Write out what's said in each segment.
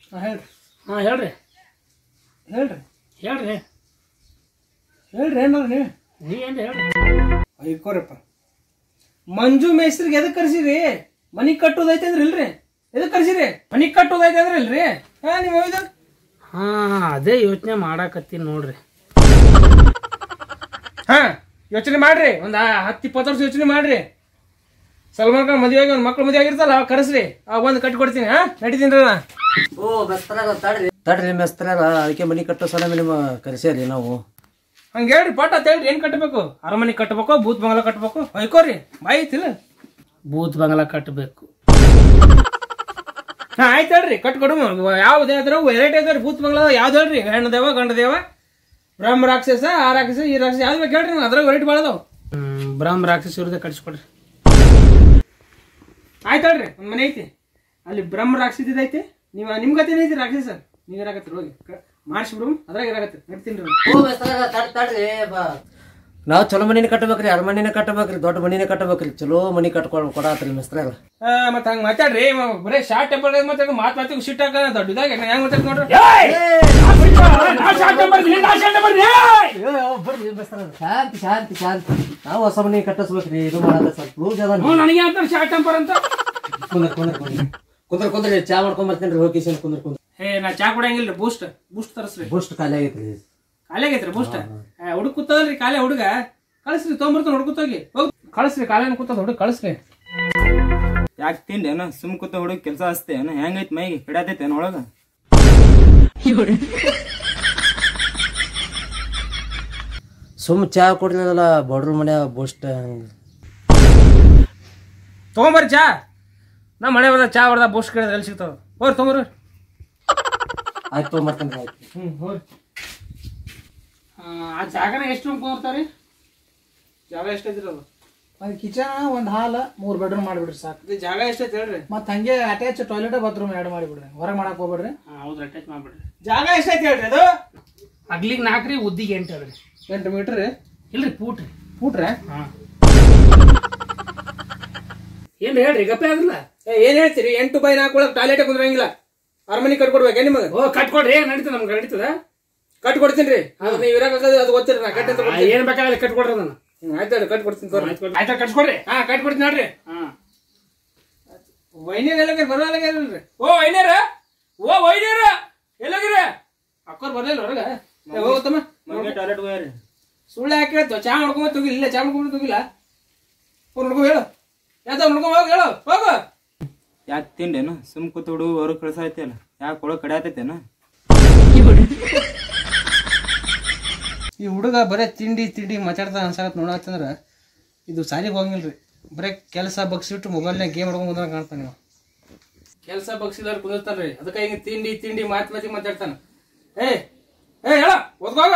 ಹಾಂ ಹೇಳ್ರಿ ಹಾಂ ಹೇಳ್ರಿ ಹೇಳ್ರಿ ಹೇಳ್ರಿ ಹೇಳ್ರಿ ಏನಾರ ನೀವು ನೀವೇನು ಹೇಳ್ರಿ ಐಕೋರಪ್ಪ ಮಂಜು ಮೇಸ್ತ್ರಿಗೆ ಎದಕ್ ಕರ್ಸಿರಿ ಮನಿ ಕಟ್ಟೋದೈತೆ ಅಂದ್ರೆ ಇಲ್ರಿ ಎದಕ್ ಕರ್ಸಿರಿ ಮನಿ ಕಟ್ಟೋದೈತೆ ಅಂದ್ರೆ ಇಲ್ರಿ ಹಾ ನೀವು ಹೋಯ್ದ ಹಾಂ ಅದೇ ಯೋಚನೆ ಮಾಡಾಕತ್ತೀನಿ ನೋಡ್ರಿ ಹಾ ಯೋಚನೆ ಮಾಡ್ರಿ ಒಂದ್ ಹತ್ತು ಇಪ್ಪತ್ತು ವರ್ಷ ಯೋಚನೆ ಮಾಡ್ರಿ ಸಲ್ಮಾನ್ ಖಾನ್ ಮದುವೆ ಆಗಿ ಒಂದು ಮಕ್ಳು ಮದುವೆ ಆಗಿರ್ತಲ್ಲ ಅವಾಗ ಕರೆಸ್ರಿ ಅವಾಗ ಒಂದು ಕಟ್ಟಿ ಕೊಡ್ತೀನಿ ಹಾ ನಡೀತೀನಿ ನಾ ಓ ಬೆಸ್ತರಾಗ ತಡ್ರಿ ತಡ್ರಿ ಬೆಸ್ತರಾಗ ಅದಕ್ಕೆ ಮನಿ ಕಟ್ಟೋ ಸಲ ನಿಮ್ಮ ಕರೆಸ್ಯಾರಿ ನಾವು ಹಂಗೆ ಹೇಳ್ರಿ ಪಟ್ ಅಂತ ಹೇಳ್ರಿ ಏನ್ ಕಟ್ಟಬೇಕು ಅರಮನೆ ಕಟ್ಟಬೇಕು ಬೂತ್ ಬಂಗಲ ಕಟ್ಟಬೇಕು ಹೊಯ್ಕೋರಿ ಬಾಯಿ ಐತಿಲ್ಲ ಬೂತ್ ಬಂಗಲ ಕಟ್ಟಬೇಕು ಹಾ ಆಯ್ತು ಹೇಳ್ರಿ ಕಟ್ ಕೊಡು ಯಾವ್ದು ಯಾವ್ದಾರ ವೆರೈಟಿ ಅದಾವ್ರಿ ಬೂತ್ ಬಂಗ್ಲ ಯಾವ್ದು ಹೇಳ್ರಿ ಹೆಣ್ಣು ದೇವ ಗಂಡ ದೇವ ಬ್ರಹ್ಮ ರಾಕ್ಷಸ ಆ ರಾಕ್ಷಸ ಈ ರಾಕ್ಷಸ ಯಾವ್ದು ಬೇಕು ಹೇಳ್ರಿ ಅದ್ರಾಗ ವೆರೈಟಿ ಭಾಳ ಅದಾವ ಹ್ಮ್, ಬ್ರಹ್ಮ ರಾಕ್ಷಸ ಇವ್ರದ್ದೇ ಕಟ್ಸ್ಕೊಡ್ರಿ ಆಯ್ತು ಹೇಳ್ರಿ ಒಂದು ಮನೆ ಐತಿ ಅಲ್ಲಿ ಬ್ರಹ್ಮ ರಾಕ್ಷಸ ಐತಿ ನೀವು ನಿಮ್ ಗತಿ ಐತಿ ರಾಕ್ಷಸ ನೀವ್ ಇರಾಕತ್ರಿ ಹೋಗಿ ಮಾಡಿಸಿ ಬಿಡು ಅದ್ರಾಗ ಇರಾಕತ್ರಿ ನಡ್ತೀನಿ ರೀ ಓ ಬೆಸ್ತರಾಗ ತಡ್ ತಡ್ರಿ ಬಾ ನಾವು ಚಲೋ ಮನಿನ ಕಟ್ಟಬೇಕ್ರಿ ಅರಮನಿನ ಕಟ್ಟಬೇಕ್ರಿ ದೊಡ್ಡ ಮನಿನ ಕಟ್ಟಬೇಕ್ರಿ ಚಲೋ ಮನಿ ಕಟ್ಕೊಳ್ ಕೊಡಾತ್ರಿ ಮಿಸ್ತ್ರಾಗ ಮತ್ತೆ ಹಂಗೆ ಮಾತಾಡ್ರಿ ಮ- ಬರೇ ಶಾರ್ಟ್ ಟೆಂಪರ್ ಮಾತಾಡ ಮಾತು ಮಾತಿಗೆ ಶಿಟ್ ಹಾಕ ದೊಡ್ಡದಾಗ ಹೆಂಗ್ ಮಾತಾಡ್ ನೋಡ್ರಿ ಬರ್ರಿ ಬೆಸ್ತರಾಗ ಶಾಂತಿ ಶಾಂತಿ ಶಾಂತಿ ನಾವು ಹೊಸ ಮನಿ ಕಟ್ಟಿಸ್ಬೇಕ್ರಿ ಇದು ಮಾಡದ ಸ್ವಲ್ಪ ಲೂಸ್ ಅದ ನನಗೆ ಅಂತಾರೆ ಶಾರ್ಟ್ ಟೆಂಪರ್ ಅಂತ ಕುಂದ್ರ ಕುಂದ್ರ ಕುಂದ್ರ ಕುಂದ್ರ ಕುಂದ್ರಿ ಚಾ ಮಾಡ್ಕೊಂಡ್ ಬರ್ತೀನಿ ಹೋಗಿ ಕುಂದ್ರ ಕುಂದ್ರ ಏ ನಾ ಚಾ ಕುಡಂಗಿಲ್ರಿ ಬೂಸ್ಟ್ ಬೂಸ್ಟ್ ತರಸ್ರಿ ಬೂಸ್ಟ್ ಖಾಲಿ ಆಗೈತ್ರಿ ಕಾಲೇ ಆಗೈತ್ರಿ ಬೂಸ್ಟ್ ಹುಡುಗ ಕೂತದಲ್ರಿ ಕಾಲೇ ಹುಡುಗ ಕಳಿಸ್ರಿ ತೊಗೊಂಬರ್ತಾನ ಹುಡುಗ ಕೂತೋಗಿ ಹೋಗ್ ಕಳಿಸ್ರಿ ಕಾಲೇನ ಕೂತದ ಹುಡುಗ ಕಳಿಸ್ರಿ ಯಾಕೆ ತಿಂಡೇನ ಸುಮ್ ಕೂತ ಹುಡುಗ ಕೆಲಸ ಹಚ್ತೇನ ಹೆಂಗೈತ್ ಮೈಗೆ ಹಿಡತೈತೇನ ಒಳಗ ಸುಮ್ ಚಾ ಕೊಡ್ಲಿಲ್ಲ ಬಡ್ರ ಮನ್ಯಾಗ ಬೂಸ್ಟ್ ತೊಗೊಂಬರ್ರಿ ಚಾ ನಾ ಮನೆ ಬರ್ದ ಚಾ ಬರ್ದ ಬೂಸ್ಟ್ ಕೇಳಿದ್ರೆ ಎಲ್ಲಿ ಸಿಗ್ತಾವ ಹೋರ್ ತೊಗೊಂಬರ್ರಿ ಆಯ್ತು ತೊಗೊಂಬರ್ತೇನೆ ಆಯ್ತು ಹ್ಮ್ ಹೋರಿ ಆ ಜಾಗನ ಎಷ್ಟು ರೂಮ್ ಕೂರ್ತಾವ್ರಿ ಜಾಗ ಎಷ್ಟೈತ್ರಿ ಅದು ಒಂದು ಕಿಚನ್ ಒಂದು ಹಾಲ್ ಮೂರು ಬೆಡ್ರೂಮ್ ಮಾಡಿಬಿಡ್ರಿ ಸಾಕು ಇದು ಜಾಗ ಎಷ್ಟೈತಿ ಹೇಳ್ರಿ ಮತ್ತೆ ಹಂಗೆ ಅಟ್ಯಾಚ್ ಟಾಯ್ಲೆಟ್ ಬಾತ್ರೂಮ್ ಎರಡು ಮಾಡಿಬಿಡ್ರಿ ಹೊರಗೆ ಮಾಡಕ್ ಹೋಗ್ಬೇಡ್ರಿ ಹೌದು ಅಟ್ಯಾಚ್ ಮಾಡ್ಬಿಡ್ರಿ ಜಾಗ ಎಷ್ಟೈತಿ ಹೇಳ್ರಿ ಅದು ಅಗ್ಲಿಗೆ ನಾಲ್ಕು ರೀ ಉದ್ದಿಗೆ ಎಂಟು ಅದ್ರಿ ಎಂಟು ಮೀಟರ್ ಇಲ್ರಿ ಪೂಟ್ ರೀ ಫೂಟ್ರೆ ಹಾಂ ಏನು ಹೇಳ್ರಿ ಗಪ್ಪೆ ಅದ್ರಲ್ಲ ಏನ್ ಹೇಳ್ತೀರಿ ಎಂಟು ಬೈ ನಾಲ್ಕು ಒಳಗೆ ಟಾಯ್ಲೆಟ್ ಕುಂದ್ರಂಗಿಲ್ಲ ಅರಮನೆ ಕಟ್ಕೊಡ್ಬೇಕೆ ನಿಮಗೆ ಓ ಕಟ್ಕೊಡ್ರಿ ನಡೀತದ ನಮ್ಗೆ ನಡೀತದ ಕಟ್ ಕೊಡ್ತೀನಿ ರೀ ಅದು ನೀವು ಇರಾಕ ಅದು ಗೊತ್ತಿರಿ ನಾ ಕಟ್ ಅಂತ ಆ, ಏನ್ ಬೇಕಾಗಲ್ಲ ಕಟ್ಕೊಡ್ರಿ ಅದನ್ನ ಆಯ್ತು ಕಟ್ ಕೊಡ್ತೀನಿ ತೋರಿ ಆಯ್ತಾ ಕಟ್ಸ್ಕೊಡ್ರಿ ಹಾ ಕಟ್ ಕೊಡ್ತೀನಿ ನೋಡ್ರಿ ಹಾಂ ವೈನ್ಯರ್ ಎಲ್ಲ ಬರಲ್ರಿ ಓ ವೈನ್ಯರ ಓ ವೈನ್ಯರ ಎಲ್ಲೋಗಿರ ಅಕ್ಕೋರ್ ಬರ್ಲಿಲ್ಲ ಹೊರಗ ಏ, ಹೋಗುತ್ತಮ್ಮ ಮಂಗೆ ಟಾಯ್ಲೆಟ್ ಹೋಗ್ಯಾರಿ ಸುಳ್ಳು ಯಾಕೆ ಹೇಳ್ತು ಚಾ ಮಾಡ್ಕೊಂಬ ತಗಿಲ್ಲ ಇಲ್ಲ ಚಾ ಮಾಡ್ಕೊಂಬ ತಗಿಲ್ಲ ಹೋಗಿ ನೋಡ್ಕೊ ಹೇಳು ಯಾತ ನೋಡ್ಕೊಂಬ ಹೋಗಿ ಹೇಳು ಹೋಗು ಯಾಕೆ ತಿಂಡೇನ ಸುಮ್ ಕೂತ ಹುಡುಗ ಹೊರಗೆ ಕಳ್ಸೈತಲ್ಲ ಯಾಕೆ ಒಳಗೆ ಕಡಿಯಾತೈತೇನ ಈ ಹುಡುಗ ಬರೇ ತಿಂಡಿ ತಿಂಡಿ ಮಾತಾಡ್ತಾ ಅನ್ಸಾಕತ್ ನೋಡತ್ತಂದ್ರ ಇದು ಸಾಲಿಗೆ ಹೋಗಂಗಿಲ್ರಿ ಬರೇ ಕೆಲಸ ಬಗ್ಸಿಬಿಟ್ಟು ಮೊಬೈಲ್ನಾಗ ಗೇಮ್ ಆಡ್ಕೊಂಡ್ ಬಂದಾಗ ಕಾಣ್ತಾನೆ ನೀವು ಕೆಲಸ ಬಗ್ಸಿದಾರ ಕುದಿರ್ತಾನ್ರಿ ಅದಕ್ಕೆ ಹಿಂಗೆ ತಿಂಡಿ ತಿಂಡಿ ಮಾತು ಮಾತಿ ಮಾತಾಡ್ತಾನ ಏ ಏ ಹೇಳ ಓದ್ಕೋಗ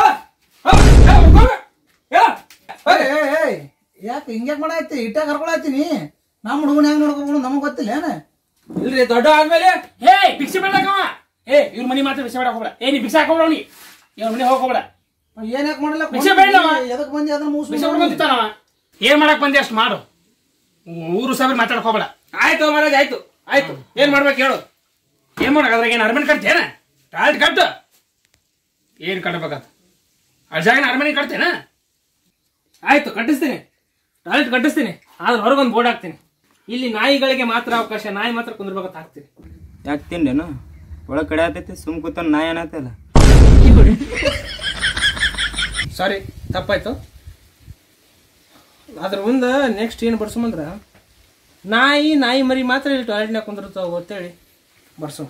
ಯಾಕೆ ಹಿಂಗ್ಯಾಕ್ ಮಾಡಾಯ್ತಿ ಇಟ್ಟಾಗ ಕರ್ಕೊಳತ್ತೀನಿ ನಮ್ಮ ಹುಡುಗನ ಹೆಂಗ್ ನೋಡ್ಕೊಂಡು ನಮಗ್ ಗೊತ್ತಿಲ್ಲ ಏನ ಇಲ್ರಿ ದೊಡ್ಡ ಆದ್ಮೇಲೆ ಹೇ ಭಿಕ್ಷೆ ಬೇಡಕವ ಏ ಇವ್ರ ಮನಿ ಮಾತ್ರ ಭಿಕ್ಷೆ ಬೇಡ ಹೋಗ್ಬೇಡ ಏ ನೀ ಭಿಕ್ಷೆ ಹಾಕೋಬೇಡ ಅವ್ನಿಗೆ ಇವ್ರ ಮನೆ ಹೋಗ್ಬೇಡ ಏನ್ ಯಾಕೆ ಮಾಡಲ್ಲ ಭಿಕ್ಷೆ ಬೇಡವ? ಎದಕ್ ಬಂದಿ ಅದನ್ನ ಮೂಸ್ ಭಿಕ್ಷೆ ಬಿಡ್ಕೊಂತಿತ್ತಾನವ ಏನ್ ಮಾಡಕ್ ಬಂದೆ ಅಷ್ಟು ಮಾಡು ಊರು ಸಾವಿರ ಮಾತಾಡಕ್ ಹೋಗ್ಬೇಡ ಆಯ್ತು ಮಹಾರಾಜ್ ಆಯ್ತು ಆಯ್ತು ಏನ್ ಮಾಡ್ಬೇಕು ಹೇಳು ಏನ್ ಮಾಡಕ್ ಅದ್ರಾಗ ಏನ್ ಅರಮನೆ ಕಟ್ತೇನ ಟಾಯ್ಲೆಟ್ ಕಟ್ಟು ಏನ್ ಕಟ್ಟಬೇಕಂತ ಆ ಜಾಗನ ಅರಮನೆ ಕಟ್ತೇನ ಆಯ್ತು ಕಟ್ಟಿಸ್ತೀನಿ ಟಾಯ್ಲೆಟ್ ಕಟ್ಟಿಸ್ತೀನಿ ಆದ್ರೆ ಹೊರಗೊಂದು ಬೋರ್ಡ್ ಹಾಕ್ತೀನಿ ಇಲ್ಲಿ ನಾಯಿಗಳಿಗೆ ಮಾತ್ರ ಅವಕಾಶ ನಾಯಿ ಮಾತ್ರ ಕುಂದಿರ್ಬೇಕಂತ ಹಾಕ್ತೀನಿ ಯಾಕೆ ತಿಂಡೇನ ಒಳಗೆ ಕಡಿಯಾತೈತಿ ಸುಮ್ ಕೂತ ನಾ ಏನತ್ತಲ್ಲ ಸಾರಿ ತಪ್ಪಾಯ್ತು ಅದ್ರ ಮುಂದೆ ನೆಕ್ಸ್ಟ್ ಏನು ಬಡ್ಸೋಮಂದ್ರ ನಾಯಿ ನಾಯಿ ಮರಿ ಮಾತ್ರ ಇಲ್ಲಿ ಟಾಯ್ಲೆಟ್ನಾಗ ಕುಂದಿರ್ತಾವ ಗೊತ್ತೇಳಿ ಬರ್ಸೋ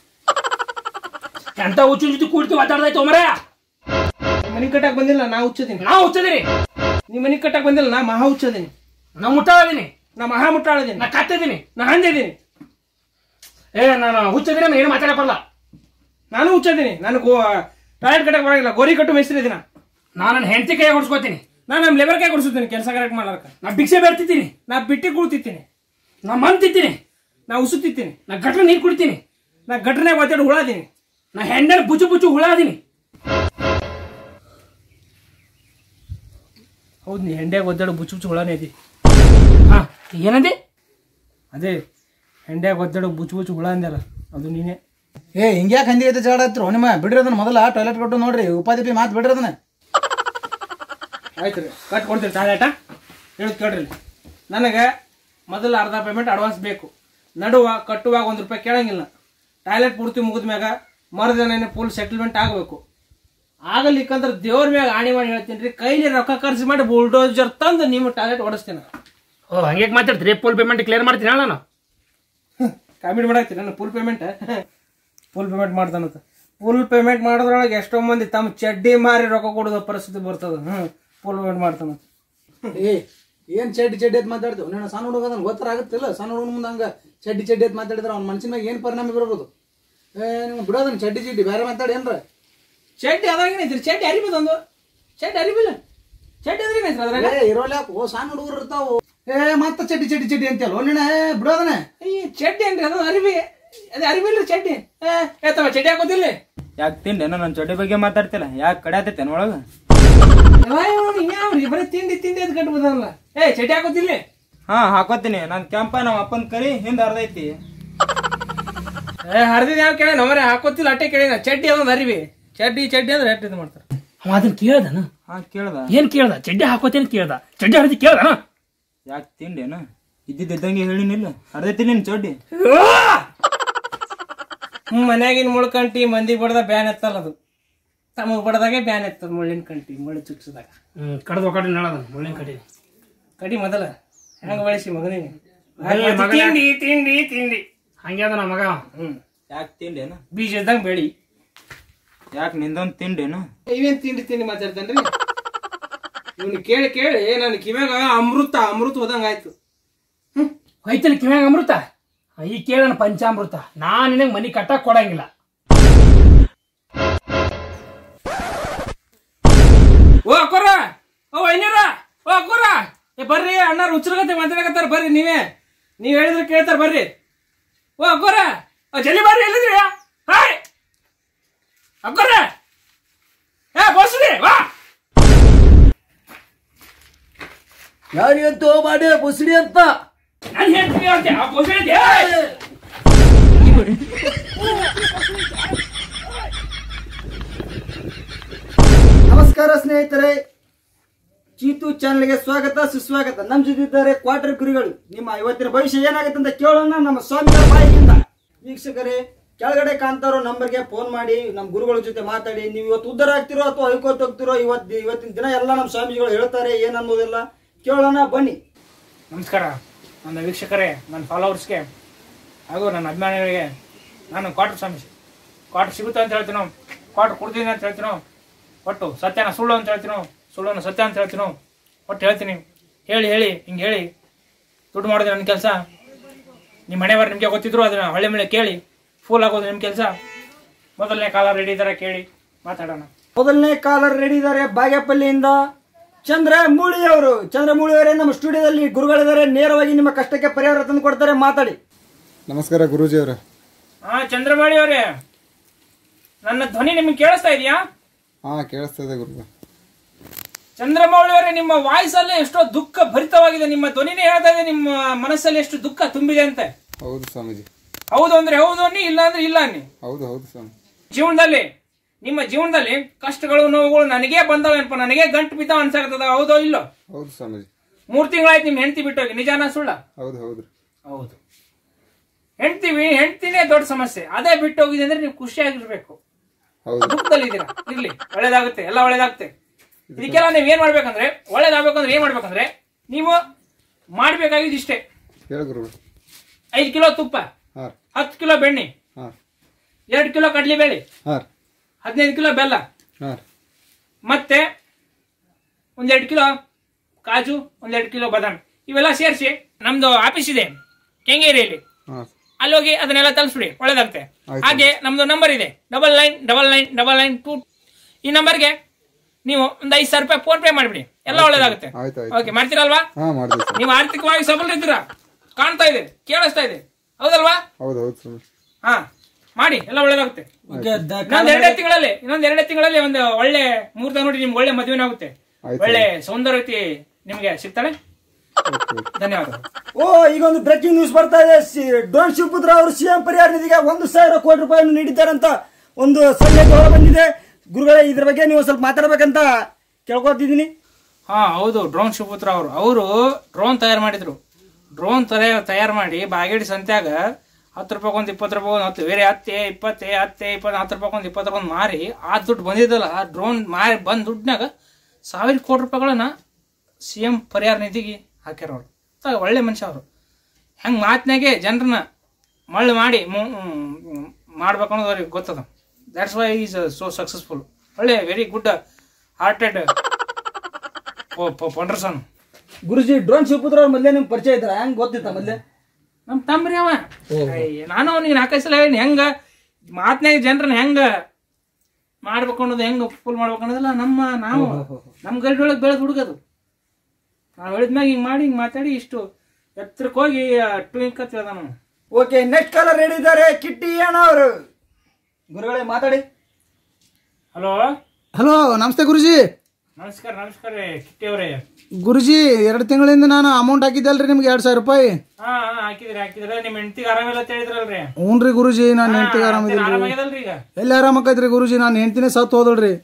ಎಂತ ಹುಚ್ಚು ಜೊತೆ ಕೂಡ್ತಿ ಮಾತಾಡ್ದಾಯ್ತು ಮರ ಮನಿ ಕಟ್ಟಕ್ ಬಂದಿಲ್ಲ ನಾ ಹುಚ್ಚದೀನಿ ನಾ ಹುಚ್ಚದಿನಿ ನೀ ಮನಿ ಕಟ್ಟಕ್ ಬಂದಿಲ್ಲ ನಾ ಮಹಾ ಹುಚ್ಚದೀನಿ ನಾ ಮುಟ್ಟಾಳದೀನಿ ನಾ ಮಹಾ ಮುಟ್ಟಾಳದೀನಿ ನಾ ಕತ್ತಿದ್ದೀನಿ ನಾ ಹಂದಿದ್ದೀನಿ ಏ ನಾನು ಹುಚ್ಚದಿನಿ ನಾನು ಏನು ಮಾತಾಡಕ್ ಬರಲ್ಲ ನಾನು ಹುಚ್ಚದೀನಿ ನಾನು ಗೋ ಟಾಯ್ಲೆಟ್ ಕಟ್ಟಕ್ ಬರಂಗಿಲ್ಲ ಗೋರಿ ಕಟ್ಟು ಮೇಸ್ತಿದ್ದೀನಿ ನಾನು ನನ್ನ ಹೆಂಡತಿ ಕೈ ಹೊಡ್ಸ್ಕೊತೀನಿ ನಾನು ನಮ್ಮ ಲೆಬರ್ ಕೈ ಕೊಡಿಸ್ತೀನಿ ಕೆಲಸ ಕರೆಕ್ಟ್ ಮಾಡ್ಲಾಕ ನಾ ಭಿಕ್ಷೆ ಬೇಡ್ತಿದ್ದೀನಿ ನಾ ಬಿಟ್ಟಿ ಕುಳ್ತಿತ್ತೀನಿ ನಾ ಮಂತಿದ್ದೀನಿ ನಾ ಉಸುತ್ತಿತ್ತೀನಿ ನಾ ಗಟ್ರ ನೀರು ಕುಡಿತೀನಿ ನಾ ಗಟ್ರನ್ಯಾಗ ಒತ್ತಾಡಿ ಹುಳಾದೀನಿ ನಾ ಹೆಂಡನ ಬುಚ್ಚು ಬುಚ್ಚು ಹುಳ ಅದೀನಿ ಹೌದು ನೀ ಹೆಂಡ್ಯಾಗ ಒದ್ದಾಡು ಬುಚ್ಚು ಬುಚ್ಚು ಹುಳನೇ ಐತಿ ಹಾ ಏನಂದೆ ಅದೇ ಹೆಂಡ್ಯಾಗ ಒದ್ದಾಡು ಬುಚ್ಚು ಬುಚ್ಚು ಹುಳ ಅಂದಲ್ಲ ಅದು ನೀನೇ ಏ ಹಿಂಗ್ಯಾಕೆ ಹಂದಿ ಐತೆ ಜಗಳ ಹತ್ತಿರ ನಿಮ್ಮ ಬಿಡ್ರಿ ಅದನ್ನ ಮೊದಲ ಟಾಯ್ಲೆಟ್ ಕೊಟ್ಟು ನೋಡ್ರಿ ಉಪಾಧಿಪಿ ಮಾತು ಬಿಡ್ರಿ ಅದನ್ನ ಆಯ್ತು ರೀ ಕಟ್ ಕೊಡ್ತೀನಿ ಟಾಯ್ಲೆಟ ಹೇಳೋದು ಕೇಳ್ರಿ ಇಲ್ಲಿ. ನನಗೆ ಮೊದಲು ಅರ್ಧ ಪೇಮೆಂಟ್ ಅಡ್ವಾನ್ಸ್ ಬೇಕು ನಡುವ ಕಟ್ಟುವಾಗ ಒಂದು ರೂಪಾಯಿ ಕೇಳಂಗಿಲ್ಲ ಟಾಯ್ಲೆಟ್ ಪೂರ್ತಿ ಮುಗಿದ ಮ್ಯಾಗ ಮರುದಿನ ಫುಲ್ ಸೆಟಲ್ಮೆಂಟ್ ಆಗಬೇಕು ಆಗಲಿಕ್ಕಂದ್ರೆ ದೇವ್ರ ಮ್ಯಾಗ ಆಣಿ ಮಾಡಿ ಹೇಳ್ತೀನಿ ರೀ ಕೈಲಿ ರೊಕ್ಕ ಖರ್ಚು ಮಾಡಿ ಬುಲ್ಡೋಜರ್ ತಂದು ನಿಮ್ಮ ಟಾಯ್ಲೆಟ್ ಓಡಿಸ್ತೀನಿ ಓ ಹಂಗೆ ಮಾತಾಡ್ತೀರಿ ಫುಲ್ ಪೇಮೆಂಟ್ ಕ್ಲಿಯರ್ ಮಾಡ್ತೀನಿ ಹೇಳ ನಾನು ಕಾಮಿಡಿ ಮಾಡಾಕ್ತೀನಿ ನಾನು ಫುಲ್ ಪೇಮೆಂಟ್ ಫುಲ್ ಪೇಮೆಂಟ್ ಮಾಡ್ತಾನಂತ ಫುಲ್ ಪೇಮೆಂಟ್ ಮಾಡೋದ್ರೊಳಗೆ ಎಷ್ಟೋ ಮಂದಿ ತಮ್ಮ ಚಡ್ಡಿ ಮಾರಿ ರೊಕ್ಕ ಕೊಡೋದು ಪರಿಸ್ಥಿತಿ ಬರ್ತದ ಹ್ಞೂ ಫುಲ್ ಪೇಮೆಂಟ್ ಮಾಡ್ತಾನಂತ ಏ ಏನ್ ಚಡ್ಡಿ ಚಡ್ಡಿ ಅಂತ ಮಾತಾಡ್ತೀವಿ ನೀನು ಸಣ್ಣ ಹುಡುಗ ಅದನ್ನ ಗೊತ್ತಾಗುತ್ತಿಲ್ಲ ಸಣ್ಣ ಹುಡುಗನ ಮುಂದೆ ಹಂಗ ಚಡ್ಡಿ ಚಡ್ಡಿ ಅಂತ ಮಾತಾಡಿದ್ರೆ ಅವ್ನ ಮನ್ಸಿನ ಮ್ಯಾಗ ಏನ್ ಪರಿಣಾಮ ಬೀರ್ಬೋದು ಏ ನೀವು ಬಿಡೋದನ್ನ ಚಡ್ಡಿ ಚಡ್ಡಿ ಬೇರೆ ಮಾತಾಡಿ ಏನ್ರ ಚಡ್ಡಿ ಅದ್ರಾಗೇನೈತ್ರಿ ಚಡ್ಡಿ ಅರಿಬೋದೊಂದು ಚಡ್ಡಿ ಅರಿಬಿಲ್ಲ ಚಡ್ಡಿ ಅದ್ರಾಗೇನೈತ್ರಿ ಅದ್ರಾಗ ಏ ಇರೋಲ್ಲ ಓ ಸಣ್ಣ ಹುಡುಗರು ಇರ್ತಾವು ಏ ಮತ್ತ ಚಡ್ಡಿ ಚಡ್ಡಿ ಚಡ್ಡಿ ಅಂತೀಯಲ್ಲ ನೀನ ಬಿಡೋದನ್ನ ಈ ಚಡ್ಡಿ ಏನ್ರಿ ಅದು ಅರಿವಿ ಅದೇ ಅರಿವಿಲ್ರಿ ಚಡ್ಡಿ ಏ ಏತವ ಚಡ್ಡಿ ಹಾಕೋದಿಲ್ಲ ಯಾಕೆ ತಿಂಡೇನೋ ನನ್ನ ಚಡ್ಡಿ ಬಗ್ಗೆ ಮಾತಾಡ್ತಿಲ್ಲ ಯಾಕೆ ಕಡೆ ಆತೈತೇನ ಒಳಗ ಯಾವ್ರಿ ಬರೀ ತಿಂಡಿ ತಿಂಡಿ ಅಂತ ಕಟ್ಬೋದಲ್ಲ ಏ ಚಡ್ಡಿ ಹಾಕೋದಿಲ್ಲ ಹಾ ಹಾಕೋತೀನಿ ನಾನು ಕೆಂಪ ನಮ್ಮ ಅಪ್ಪನ ಕರಿ ಹಿಂದ ಅರ್ಧೈತಿ ಏ ಹರಿದಿದ್ ಯಾವ ಕೇಳ ನಮ್ಮರೆ ಹಾಕೋತಿಲ್ಲ ಅಟ್ಟೆ ಕೇಳಿದ ಚಡ್ಡಿ ಅದೊಂದು ಅರಿವಿ ಚಡ್ಡಿ ಚಡ್ಡಿ ಅಂದ್ರೆ ಎಷ್ಟು ಇದು ಮಾಡ್ತಾರೆ ಅವ ಅದನ್ನ ಕೇಳ್ದನ ಹಾ ಕೇಳ್ದ ಏನ್ ಕೇಳ್ದ ಚಡ್ಡಿ ಹಾಕೋತೇನೆ ಕೇಳ್ದ ಚಡ್ಡಿ ಹರಿದಿ ಕೇಳ್ದನ ಯಾಕೆ ತಿಂಡೇನ ಇದ್ದಿದ್ದಂಗೆ ಹೇಳಿನಿಲ್ಲ ಅರ್ಧೈತಿ ನಿನ್ ಚಡ್ಡಿ ಹ್ಮ್ ಮನ್ಯಾಗಿನ ಮುಳ್ಕಂಟಿ ಮಂದಿ ಬಡ್ದ ಬ್ಯಾನ್ ಎತ್ತಲ್ಲ ಅದು ತಮಗ್ ಬಡ್ದಾಗೆ ಬ್ಯಾನ್ ಎತ್ತದ ಮುಳ್ಳಿನ ಕಂಟಿ ಮುಳ್ಳು ಚುಕ್ಸಿದಾಗ ಹ್ಮ್ ಕಡ್ದು ಕಡೆ ಹೇಳದ ಮುಳ್ಳಿನ ಕಡೆ ಕಡಿ ಮೊದಲ ಹೆಂಗ ಬಳಸಿ ಮಗನಿಗೆ ಏ, ಮಗನೇ. ತಿಂಡಿ ತಿಂಡಿ ತಿಂಡಿ ಹಂಗೆ ಅದ ನಮ್ಮ ಮಗ ಹ್ಮ್ ಯಾಕೆ ತಿಂಡೇನ ಬೀಜ ಇದ್ದಂಗ ಬೆಳಿ ಯಾಕೆ ನಿಂದೊಂದು ತಿಂಡೇನು ಇವೇನ್ ತಿಂಡಿ ತಿಂಡಿ ಮಾತಾಡ್ತಾನ್ರಿ ಇವ್ನು ಕೇಳಿ ಕೇಳಿ ನನ್ನ ಕಿವ್ಯಾಗ ಅಮೃತ ಅಮೃತ ಹೋದಂಗ ಆಯ್ತು ಹೋಯ್ತಲ್ಲ ಕಿವ್ಯಾಗ ಅಮೃತ ಈ ಕೇಳಣ ಪಂಚಾಮೃತ ನಾನ್ ನಿನಗೆ ಮನಿ ಕಟ್ಟಕ್ ಕೊಡಂಗಿಲ್ಲ ಓ ಅಕ್ಕೋರ ಓ ಐನೂರ ಓ ಅಕ್ಕೋರ ಏ ಬರ್ರಿ ಅಣ್ಣಾರ ಹುಚ್ಚರಗತ್ತೆ ಮಾತಾಡಕತ್ತಾರ ಬರ್ರಿ ನೀವೇ ನೀವ್ ಹೇಳಿದ್ರೆ ಕೇಳ್ತಾರ ಬರ್ರಿ ಓ ಅಕ್ಕೋರ ಓ ಜಲ್ದಿ ಬರ್ರಿ ಎಲ್ಲಿದ್ರಿ ಹಾಯ್ ಅಕ್ಕೋರ ಏ ಬಸ್ರಿ ವಾ ಯಾರಿಗಂತೂ ಮಾಡಿ ಬುಸಿಡಿ ಅಂತ ನಾನು ಹೇಳ್ತೀನಿ ಅಂತೆ ಆ ಬಸ್ರಿ ಅಂತೆ, ಏಯ್! ನಮಸ್ಕಾರ ಸ್ನೇಹಿತರೆ ಚೀತು ಚಾನಲ್ಗೆ ಸ್ವಾಗತ ಸುಸ್ವಾಗತ ನಮ್ ಜೊತೆದ್ದಾರೆ ಕ್ವಾರ್ಟರ್ ಗುರುಗಳು ನಿಮ್ಮ ಇವತ್ತಿನ ಭವಿಷ್ಯ ಏನಾಗುತ್ತೆ ಅಂತ ಕೇಳೋಣ ನಮ್ಮ ಸ್ವಾಮಿಗಳ ಬಾಯಿಯಿಂದ ವೀಕ್ಷಕರೇ ಕೆಳಗಡೆ ಕಾಣ್ತಾರೋ ನಂಬರ್ಗೆ ಫೋನ್ ಮಾಡಿ ನಮ್ಮ ಗುರುಗಳ ಜೊತೆ ಮಾತಾಡಿ ನೀವು ಇವತ್ತು ಉದ್ಧಾರ ಆಗ್ತಿರೋ ಅಥವಾ ಹೊಯ್ಕೋತ್ ಹೋಗ್ತಿರೋ ಇವತ್ತು ಇವತ್ತಿನ ದಿನ ಎಲ್ಲ ನಮ್ಮ ಸ್ವಾಮಿಗಳು ಹೇಳ್ತಾರೆ ಏನ್ ಅನ್ನೋದಿಲ್ಲ ಕೇಳೋಣ ಬನ್ನಿ ನಮಸ್ಕಾರ ನನ್ನ ವೀಕ್ಷಕರೇ ನನ್ನ ಫಾಲೋವರ್ಸ್ಗೆ ಹಾಗೂ ನನ್ನ ಅಭಿಮಾನಿಗಳಿಗೆ ನಾನು ಕ್ವಾರ್ಟರ್ ಸ್ವಾಮಿ ಕ್ವಾರ್ಟರ್ ಸಿಗುತ್ತೆ ಅಂತ ಹೇಳ್ತೀನೋ ಕ್ವಾರ್ಟರ್ ಕೊಡ್ತೀನಿ ಅಂತ ಹೇಳ್ತೀನೋ ಒಟ್ಟು ಸತ್ಯನ ಸುಳ್ಳು ಅಂತ ಹೇಳ್ತೀನೋ ಸುಳ್ಳನ್ನು ಸತ್ಯ ಅಂತ ಹೇಳ್ತೀನೋ ಒಟ್ಟು ಹೇಳ್ತೀನಿ ಹೇಳಿ ಹೇಳಿ ಹಿಂಗೆ ಹೇಳಿ ದುಡ್ಡು ಮಾಡೋದು ನನ್ನ ಕೆಲಸ ನಿಮ್ಮ ಮನೆಯವರು ನಿಮಗೆ ಗೊತ್ತಿದ್ರು ಅದನ್ನ ಹೊಳೆ ಮೇಲೆ ಕೇಳಿ ಫೂಲ್ ಆಗೋದು ನಿಮ್ಮ ಕೆಲಸ ಮೊದಲನೇ ಕಾಲ ರೆಡಿ ಇದ್ದಾರೆ ಕೇಳಿ ಮಾತಾಡೋಣ ಮೊದಲನೇ ಕಾಲರ್ ರೆಡಿ ಇದ್ದಾರೆ ಬಾಗೇಪಲ್ಲಿಯಿಂದ ಚಂದ್ರ ಮೂಳಿ ಅವರು ಚಂದ್ರ ಮೂಳಿ ಅವರೇ ನಮ್ಮ ಸ್ಟುಡಿಯೋದಲ್ಲಿ ಗುರುಗಳಿದ್ದಾರೆ ನೇರವಾಗಿ ನಿಮ್ಮ ಕಷ್ಟಕ್ಕೆ ಪರಿಹಾರ ತಂದು ಕೊಡ್ತಾರೆ ಮಾತಾಡಿ ನಮಸ್ಕಾರ ಗುರೂಜಿ ಅವರೇ ಹಾ ಚಂದ್ರಮಾಳಿ ಅವರೇ ನನ್ನ ಧ್ವನಿ ನಿಮಗೆ ಕೇಳಿಸ್ತಾ ಇದೆಯಾ ಹಾ ಕೇಳಿಸ್ತದೆ ಗುರು ಚಂದ್ರಮೌಳಿ ಅವರೇ ನಿಮ್ಮ ವಾಯ್ಸ್ ಅಲ್ಲೇ ಎಷ್ಟೋ ದುಃಖ ಭರಿತವಾಗಿದೆ ನಿಮ್ಮ ಧ್ವನಿನೇ ಹೇಳ್ತಾ ಇದೆ ನಿಮ್ಮ ಮನಸ್ಸಲ್ಲಿ ಎಷ್ಟು ದುಃಖ ತುಂಬಿದೆ ಅಂತೆ ಹೌದು ಸ್ವಾಮೀಜಿ ಹೌದು ಅಂದ್ರೆ ಹೌದು ಅನ್ನಿ ಇಲ್ಲ ಅಂದ್ರೆ ಇಲ್ಲ ಅನ್ನಿ ಹೌದು ಹೌದು ಸ್ವಾಮಿ ಜೀವನದಲ್ಲಿ ನಿಮ್ಮ ಜೀವನದಲ್ಲಿ ಕಷ್ಟಗಳು ನೋವುಗಳು ನನಗೇ ಬಂದವೇನಪ್ಪ ನನಗೇ ಗಂಟು ಬಿದ್ದಾವ ಅನ್ಸಾಕತ್ತದ ಹೌದೋ ಇಲ್ಲೋ ಹೌದು ಸ್ವಾಮೀಜಿ ಮೂರ್ ತಿಂಗಳಾಯ್ತು ನಿಮ್ ಹೆಂಡತಿ ಬಿಟ್ಟೋಗಿ ನಿಜಾನ ಸುಳ್ಳ ಹೌದು ಹೌದು ಹೌದು ಹೆಂಡ್ತಿವಿ ಹೆಂಡ್ತಿನೇ ದೊಡ್ಡ ಸಮಸ್ಯೆ ಅದೇ ಬಿಟ್ಟು ಹೋಗಿದೆ ಅಂದ್ರೆ ನೀವು ಖುಷಿಯಾಗಿರ್ಬೇಕು ಹೌದು ದುಃಖದಲ್ಲಿದ್ದೀರಾ ಇರ್ಲಿ ಒಳ್ಳೇದಾಗುತ್ತೆ ಎಲ್ಲ ಒಳ್ಳೇದಾಗುತ್ತೆ ಇದಕ್ಕೆಲ್ಲ ನೀವು ಏನ್ ಮಾಡ್ಬೇಕಂದ್ರೆ ಒಳ್ಳೇದಾಗ್ಬೇಕಂದ್ರೆ ಏನ್ ಮಾಡ್ಬೇಕಂದ್ರೆ ನೀವು ಮಾಡ್ಬೇಕಾಗಿದ್ದು ಇಷ್ಟೇ ಹೇಳು ಗುರು ಐದು ಕಿಲೋ ತುಪ್ಪ ಹಾ ಹತ್ತು ಕಿಲೋ ಬೆಣ್ಣೆ ಹಾ ಎರಡು ಕಿಲೋ ಕಡಲೆಬೇಳೆ ಹಾ ಹದಿನೈದು ಕಿಲೋ ಬೆಲ್ಲ ಹಾ ಮತ್ತೆ ಒಂದೆರಡು ಕಿಲೋ ಕಾಜು ಒಂದೆರಡು ಕಿಲೋ ಬಾದಾಮಿ ಇವೆಲ್ಲ ಸೇರಿಸಿ ನಮ್ದು ಆಫೀಸ್ ಇದೆ ಕೆಂಗೇರಿಯಲ್ಲಿ ಹಾ ಅಲ್ಲಿ ಹೋಗಿ ಅದನ್ನೆಲ್ಲ ತಲುಪಿಸ್ಬಿಡಿ ಒಳ್ಳೇದಾಗುತ್ತೆ ಆಯ್ತು. ಹಾಗೆ ನಮ್ದು ನಂಬರ್ ಇದೆ double nine double nine double nine two ಈ ನಂಬರ್ಗೆ ನೀವು ಒಂದು ಐದು ಸಾವಿರ ರೂಪಾಯಿ ಫೋನ್ ಪೇ ಮಾಡಿಬಿಡಿ ಎಲ್ಲ ಒಳ್ಳೇದಾಗುತ್ತೆ ಆಯ್ತು ಆಯ್ತು ಓಕೆ ಮಾಡ್ತೀರಲ್ವಾ ಹಾ ಮಾಡಿದ್ವಿ ಸರ್ ನೀವು ಆರ್ಥಿಕವಾಗಿ ಸಬಲರಿದ್ದೀರಾ ಕಾಣ್ತಾ ಇದೆ ಕೇಳಿಸ್ತಾ ಇದೆ ಹೌದಲ್ವಾ ಹೌದು ಹೌದು ಸ್ವಾಮಿ ಹಾ ಮಾಡಿ ಎಲ್ಲ ಒಳ್ಳೇದಾಗುತ್ತೆ ಇನ್ನೊಂದ್ ಎರಡೇ ತಿಂಗಳಲ್ಲಿ ಇನ್ನೊಂದ್ ಎರಡೇ ತಿಂಗಳಲ್ಲಿ ಒಂದು ಒಳ್ಳೆ ಮುಹೂರ್ತ ನೋಡಿ ನಿಮ್ಗೆ ಒಳ್ಳೆ ಮದುವೆ ಆಗುತ್ತೆ ಆಯ್ತು. ಒಳ್ಳೆ ಸೌಂದರ್ಯತೆ ನಿಮ್ಗೆ ಸಿಗ್ತಾಳೆ ಓಕೆ ಓಕೆ ಧನ್ಯವಾದಗಳು ಓ ಈಗ ಒಂದು ಬ್ರೇಕಿಂಗ್ ನ್ಯೂಸ್ ಬರ್ತಾ ಇದೆ ಡ್ರೋನ್ ಶಿವಪುತ್ರ ಅವರು ಸಿಎಂ ಪರಿಹಾರ ನಿಧಿಗೆ ಒಂದು ಸಾವಿರ ಕೋಟಿ ರೂಪಾಯಿಯನ್ನು ನೀಡಿದ್ದಾರಂತ ಒಂದು ಸಂದೇಶ ಹೊರ ಬಂದಿದೆ ಗುರುಗಳೇ ಇದ್ರ ಬಗ್ಗೆ ನೀವು ಸ್ವಲ್ಪ ಮಾತಾಡ್ಬೇಕಂತ ಕೇಳ್ಕೊತಿದ್ದೀನಿ ಹಾ ಹೌದು ಡ್ರೋನ್ ಶಿವಪುತ್ರ ಅವರು ಅವರು ಡ್ರೋನ್ ತಯಾರು ಮಾಡಿದ್ರು ಡ್ರೋನ್ ತಯಾರು ತಯಾರು ಮಾಡಿ ಬಾಗೇಡಿ ಸಂತ್ಯಾಗ ಹತ್ತು ರೂಪಾಯಿ ಒಂದು ಇಪ್ಪತ್ತು ರೂಪಾಯಿ ಒಂದು ಹತ್ತು ಬೇರೆ ಹತ್ತೆ ಇಪ್ಪತ್ತೆ ಹತ್ತೆ ಇಪ್ಪತ್ತು ಹತ್ತು ರೂಪಾಯಿ ಒಂದು ಇಪ್ಪತ್ತು ರೂಪಾಯಿ ಮಾರಿ ಆ ದುಡ್ಡು ಬಂದಿದ್ದಲ್ಲ ಆ ಡ್ರೋನ್ ಮಾರಿ ಬಂದ ದುಡ್ಡಿನಾಗ ಸಾವಿರ ಕೋಟಿ ರೂಪಾಯಿಗಳನ್ನ ಸಿ ಎಂ ಪರಿಹಾರ ನಿಧಿಗೆ ಹಾಕ್ಯಾರ ಅವರು ತ- ಒಳ್ಳೆ ಮನುಷ್ಯ ಅವರು ಹೆಂಗೆ ಮಾತಿನಾಗೆ ಜನರನ್ನ ಮಳ್ಳು ಮಾಡಿ ಮಾಡ್ಬೇಕು ಅನ್ನೋದು ಅವ್ರಿಗೆ ಗೊತ್ತದ that's why is so successful ಒಳ್ಳೆ ವೆರಿ ಗುಡ್ ಹಾರ್ಟೆಡ್ ಪೊಂಡ್ರಸನ್ ಗುರುಜಿ ಡ್ರೋನ್ ಶಿವಪುತ್ರ ಅವ್ರ ಮೊದಲೇ ನಿಮ್ಗೆ ಪರಿಚಯ ಇದ್ರ ಹೆಂಗ್ ಗೊತ್ತಿತ್ತ ಮೊದಲೇ ನಮ್ಮ ತಮ್ರಿ ಅವ ಅಯ್ಯ, ನಾನು ಅವನಿಗೆ ನಾಲ್ಕೈದು ಸಲ ಹೇಳಿ ಹೆಂಗ ಮಾತ್ನಾಗ ಜನರನ್ನ ಹೆಂಗ ಮಾಡ್ಬೇಕು ಅನ್ನೋದು ಹೆಂಗ ಫುಲ್ ಮಾಡ್ಬೇಕು ಅನ್ನೋದಲ್ಲ ನಮ್ಮ ನಾವು ನಮ್ಮ ಗರಿಡೊಳಗೆ ಬೆಳೆದು ಹುಡುಗದು ನಾವು ಹೇಳಿದ್ಮ್ಯಾಗ ಹಿಂಗೆ ಮಾಡಿ ಹಿಂಗೆ ಮಾತಾಡಿ ಇಷ್ಟು ಎತ್ತರಕ್ಕೆ ಹೋಗಿ ಟೂಯಿಂಗ್ ಅಂತ ಹೇಳ್ದ ನಾವು ಓಕೆ ನೆಕ್ಸ್ಟ್ ಕಾಲರ್ ರೆಡಿ ಇದ್ದಾರೆ ಕಿಟ್ಟಿ ಅಣ್ಣ ಅವರು ಗುರುಗಳೇ ಮಾತಾಡಿ ಹಲೋ ಹಲೋ ನಮಸ್ತೆ ಗುರುಜಿ ನಮಸ್ಕಾರ ನಮಸ್ಕಾರ ರೀ ಕಿಟ್ಟಿ ಅವರೇ ಗುರುಜಿ ಎರಡು ತಿಂಗಳಿಂದ ನಾನು ಅಮೌಂಟ್ ಹಾಕಿದ್ದಲ್ರಿ ನಿಮ್ಗೆ ಎರಡು ಸಾವಿರ ರೂಪಾಯಿ ಹಾ ಹಾ ಹಾಕಿದ್ರಿ ಹಾಕಿದ್ರೆ ನಿಮ್ಮ ಹೆಂಡತಿಗೆ ಆರಾಮಿಲ್ಲ ಅಂತ ಹೇಳಿದ್ರಲ್ರಿ ಹ್ಞೂ ರೀ ಗುರುಜಿ ನಾನು ಹೆಂಡ್ತಿಗೆ ಆರಾಮಿದ್ರಿ ಆರಾಮಾಗ್ಯದಲ್ರಿ ಈಗ ಎಲ್ಲಿ ಆರಾಮಾಕೈತ್ರಿ ಗುರುಜಿ ನಾನು ಹೆಂಡ್ತಿನೇ ಸತ್ತು ಹೋದಳ್ರಿ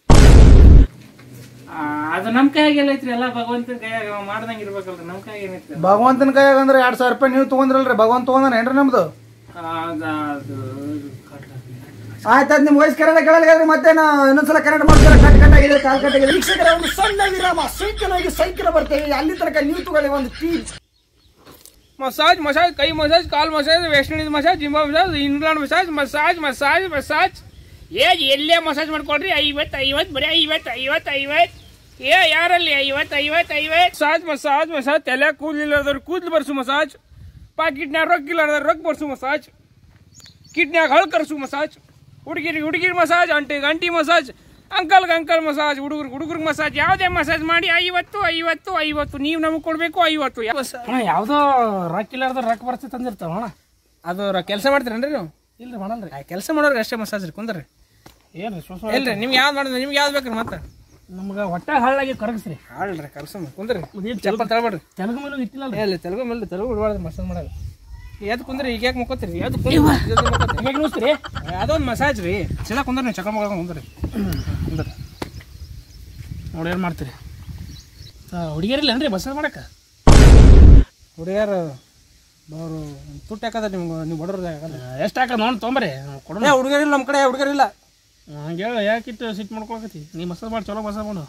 ಆ, ಅದು ನಮ್ಮ ಕೈಯಾಗೆಲ್ಲ ಐತ್ರಿ ಎಲ್ಲ ಭಗವಂತನ ಕೈಯಾಗ ಅವ ಮಾಡ್ದಂಗೆ ಇರ್ಬೇಕಲ್ರಿ ನಮ್ಮ ಕೈಯಾಗ ಏನೈತ್ರಿ ಭಗವಂತನ ಕೈಯಾಗ ಅಂದ್ರೆ ಎರಡು ಸಾವಿರ ರೂಪಾಯಿ ನೀವು ತೊಗೊಂಡ್ರಲ್ರಿ ಭಗವಂತ ತೊಗೊಂಡಾನ ಏನ್ರಿ ನಮ್ದು ಅದು ಅದು ಆಯ್ತಾಯ್ತು ನಿಮ್ ವಯಸ್ಸು ಕನ್ನಡ ಕೇಳಲಿಲ್ಲ ಮತ್ತೆ ನಾ ಇನ್ನೊಂದ್ಸಲ ಕನ್ನಡ ಮಾಡ್ತಾರೆ ಕಟ್ ಕಟ್ ಆಗಿದೆ ಕಾಲ್ ಕಟ್ ಆಗಿದೆ ವೀಕ್ಷಕರ ಒಂದು ಸಣ್ಣ ವಿರಾಮ ಸೈಕಲ್ ಆಗಿ ಸೈಕಲ್ ಬರ್ತೇವೆ ಅಲ್ಲಿ ತನಕ ನೀವು ತಗೊಳ್ಳಿ ಒಂದು ಟೀ ಮಸಾಜ್ ಮಸಾಜ್ ಕೈ ಮಸಾಜ್ ಕಾಲ್ ಮಸಾಜ್ ವೆಸ್ಟ್ ಇಂಡೀಸ್ ಮಸಾಜ್ ಜಿಂಬಾ massage England massage massage massage massage ಏ ಎಲ್ಲೇ ಮಸಾಜ್ ಮಾಡ್ಕೊಡ್ರಿ ಐವತ್ತು ಐವತ್ತು ಬರೀ ಐವತ್ತು ಐವತ್ತು ಐವತ್ತು ಏ ಯಾರಲ್ಲಿ ಐವತ್ತು ಐವತ್ತು ಐವತ್ತು ಮಸಾಜ್ ಮಸಾಜ್ ಮಸಾಜ್ ತಲೆ ಕೂದಲಿಲ್ಲದವ್ರು ಕೂದಲು ಬರ್ಸು ಮಸಾಜ್ ಪಾಕಿಟ್ನ್ಯಾಗ ರೊಕ್ಕ ಇಲ್ಲದವ್ರು ರೊಕ್ಕ ಬರ್ಸು ಮಸಾಜ್ ಕಿಡ್ನ್ಯಾಗ ಹಳ್ ಕರ್ಸು ಮಸಾಜ್ ಹುಡುಗಿರಿ ಹುಡುಗಿರ್ ಮಸಾಜ್ ಅಂಟಿಗೆ ಅಂಟಿ ಮಸಾಜ್ ಅಂಕಲ್ಗೆ ಅಂಕಲ್ ಮಸಾಜ್ ಹುಡುಗರು ಹುಡುಗರಿಗೆ ಮಸಾಜ್ ಯಾವುದೇ ಮಸಾಜ್ ಮಾಡಿ ಐವತ್ತು ಐವತ್ತು ಐವತ್ತು ನೀವು ನಮಗೆ ಕೊಡಬೇಕು ಐವತ್ತು ಅಣ್ಣ ಯಾವುದೋ ರೊಕ್ಕ ಇಲ್ಲಾರ್ದ ರೊಕ್ಕ ಬರ್ತಿ ತಂದಿರ್ತಾವ ಅಣ್ಣ ಅದು ಕೆಲಸ ಮಾಡ್ತೀರೇನ್ರಿ ನೀವು ಇಲ್ರಿ ಮಾಡಲ್ರಿ ಕೆಲಸ ಮಾಡೋರ್ಗೆ ಅಷ್ಟೇ ಮಸಾಜ್ ರೀ ಕುಂದ್ರಿ ಏನು ಇಲ್ರಿ ನಿಮ್ಗೆ ಯಾವ್ದು ಮಾಡಿದ್ರೆ ನಿಮ್ಗೆ ಯಾವ್ದು ಬೇಕ್ರಿ ಮತ್ತೆ ನಮ್ಗೆ ಹೊಟ್ಟೆ ಹಳ್ಳಾಗಿ ಕರಗಿಸ್ರಿ ಹಾಳ್ರಿ ಕೆಲಸ ಕುಂದ್ರಿ ಚಪ್ಪಲ್ ತಗೊಬೇಡ್ರಿ ತೆಲುಗು ಮೇಲೂ ಇಟ್ಟಿಲ್ಲ ಇಲ್ಲ ತೆಲುಗು ಮೇಲೆ ತೆಲುಗು ಬಿಡಬಾರ್ದು ಮಸಾಜ್ ಮಾಡೋದು ಯಾವ್ದು ಕುಂದ್ರಿ ಈಗ ಯಾಕೆ ಮುಕ್ಕೋತೀರಿ ಯಾವ್ದು ಕುಂದ್ರಿ ಹೇಗೆ ನೋಡ್ತೀರಿ ಅದೊಂದು ಮಸಾಜ್ ರೀ ಸೀದಾ ಕುಂದ್ರಿ ನೀವು ಚಕ್ರ ಮಾಡ್ಕೊಂಡು ಕುಂದ್ರಿ ಕುಂದ್ರಿ ನೋಡಿ ಏನು ಮಾಡ್ತೀರಿ ಹುಡುಗಿಯರಿಲ್ಲೇನ್ರಿ ಬಸ್ ಮಾಡಕ್ಕೆ ಹುಡುಗಿಯರು ಅವರು ತುಟ್ಟಿ ಹಾಕದ ನಿಮ್ಗೆ ನೀವು ಬಡವ್ರದ್ದು ಹಾಕಲ್ಲ ಎಷ್ಟು ಹಾಕ ನೋಡಿ ತೊಂಬರಿ ಕೊಡೋಣ ಏ ಹುಡುಗರಿಲ್ಲ ನಮ್ಮ ಕಡೆ ಹುಡುಗರಿಲ್ಲ ಹಂಗೆ ಹೇಳ ಯಾಕಿತ್ತು ಸಿಟ್ ಮಾಡ್ಕೊಳಕತ್ತಿ ನೀ ಮಸಾಜ್ ಮಾಡಿ ಚಲೋ ಮಸಾಜ್ ಮಾಡು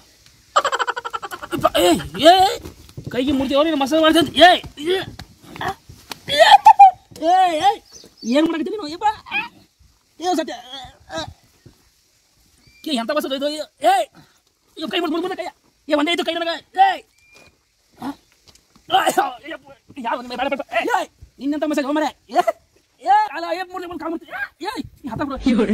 ಏ ಏ ಕೈಗೆ ಮುರ್ತೀವ ನೀನು ಮಸಾಜ್ ಮಾಡ್ತೀನಿ ಏ ಏ ಏ ಏ ಏನು ಮಾಡಕತ್ತಿ ನೀನು ಏಪ್ಪ ಏ ಸತ್ಯ ಏ ಎಂತ ಮಸಾಜ್ ಇದು ಏ ಇವ್ ಕೈ ಮುರ್ದು ಮುರ್ದು ಕೈ ಏ ಒಂದೇ ಇತ್ತು ಕೈ ನನಗೆ ಏ ಯಾವ ಬೇಡ ಬೇಡ ಏ ನಿನ್ನಂತ ಮಸಾಜ್ ಹೋಮರೆ ಏ ಏ ಅಲ್ಲ ಏ ಮುರ್ದು ಮುರ್ದು ಕಾಲ್ ಮುರ್ತಿ ಏ ಈ ಹತ್ತ ಬಿಡು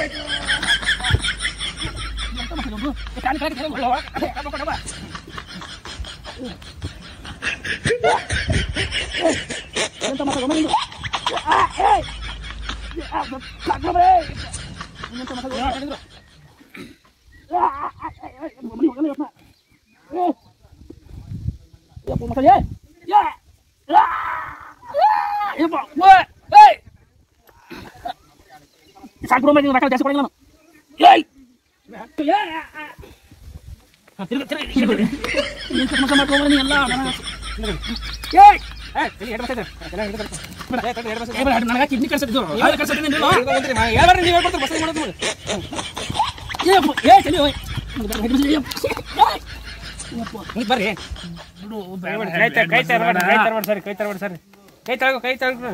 ಸಾಕು ರೂಮ್ ರೊಕ್ಕ ಜಾಸ್ತಿ ಕೊಡಂಗಿಲ್ಲ ನಾನು ಏಯ್ ನನಗೆ ಕಿಡ್ನಿ ಕಳ್ಸಿದ್ದು ಬರ್ರಿ ಕೈ ತ- ಕೈ ತರಬೇಡ ಕೈ ತರಬೇಡ ಸರಿ ಕೈ ತರಬೇಡ ಸರಿ ಕೈ ತಳಗು ಕೈ ತಳಗು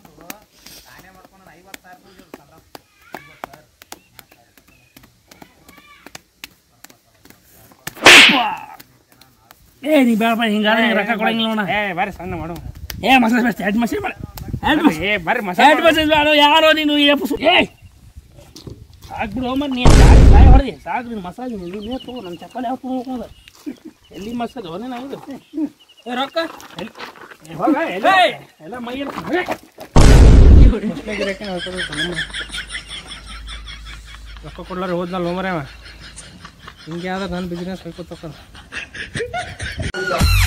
ಏ ನೀ ಬೇಡ ಬೇಡ ಹಿಂಗಾದ್ರೆ ನಿಂಗೆ ರೊಕ್ಕ ಕೊಡಂಗಿಲ್ಲ ನೋಡ ಏ ಬರ್ರಿ ಸಣ್ಣ ಮಾಡು ಏ ಮಸಾಲೆ ಬೇಡ ಎರಡು ಮಸಾಲೆ ಬೇಡ ಎರಡು ಮಸಾಲೆ ಏ ಬರ್ರಿ ಮಸಾಲೆ ಎರಡು ಮಸಾಲೆ ಬೇಡ ಯಾರೋ ನೀನು ಏಪು ಏ ಸಾಕು ಬಿಡು ಮರ್ ನೀನು ಸಾಕು ಸಾಯ ಹೊಡೆದಿ ಸಾಕು ನೀನು ಮಸಾಲೆ ನೀನು ನೀನು ತಗೋ ನನ್ನ ಚಪ್ಪಲಿ ಯಾವ ತಗೋದು ಎಲ್ಲಿ ಮಸಾಲೆ ಅವನೇ ನಾವು ಏ ರೊಕ್ಕ ಎಲ್ಲಿ ಏ, ಹೋಗ ಎಲ್ಲ ಎಲ್ಲ ಮೈ ರೊಕ್ಕ ಕೊಡ್ಲಾರ ಹೋದ್ನಲ್ಲ ಹೋಮರೆ ಅವ ಹಿಂಗೆ ಯಾವ್ದು ನನ್ನ ಬಿಸ್ನೆಸ್ ಹೋಗ್ಕೊತಕ್ಕ